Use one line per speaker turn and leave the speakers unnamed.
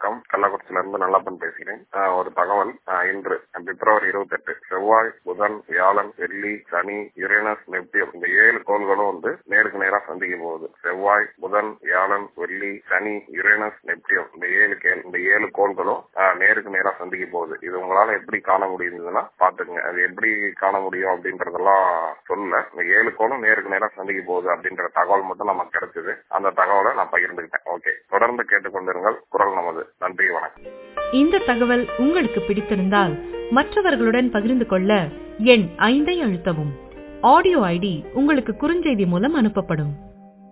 வணக்கம் கள்ளக்குறிச்சியில இருந்து நல்லப்பன் பேசுகிறேன் ஆஹ் ஒரு தகவல் ஆஹ் இன்று பிப்ரவரி இருபத்தி எட்டு செவ்வாய் புதன் வியாழன் வெள்ளி சனி யுரேனஸ் நெப்டியம் இந்த ஏழு கோள்களும் வந்து நேருக்கு நேரா சந்திக்க போகுது செவ்வாய் புதன் வியாழன் வெள்ளி சனி யுரேனஸ் நெப்டியம் இந்த ஏழு கேள் இந்த ஏழு கோள்களும் ஆஹ் நேருக்கு நேரா சந்திக்க போகுது இது உங்களால எப்படி காண முடியுதுன்னா பாத்துங்க அது எப்படி காண முடியும் அப்படின்றதெல்லாம் சொல்லல இந்த ஏழு கோளும் நேருக்கு நேரா சந்திக்க போகுது அப்படின்ற தகவல் மட்டும் நமக்கு கிடைச்சது அந்த தகவலை நான் பகிர்ந்துக்கிட்டேன் ஓகே தொடர்ந்து கேட்டுக்கொண்டிருங்கள் குரல் நமது நன்றி வணக்கம்
இந்த தகவல் உங்களுக்கு பிடித்திருந்தால் மற்றவர்களுடன் பகிர்ந்து கொள்ள எண் ஐந்தை அழுத்தவும் ஆடியோ ஐடி உங்களுக்கு குறுஞ்செய்தி மூலம் அனுப்பப்படும்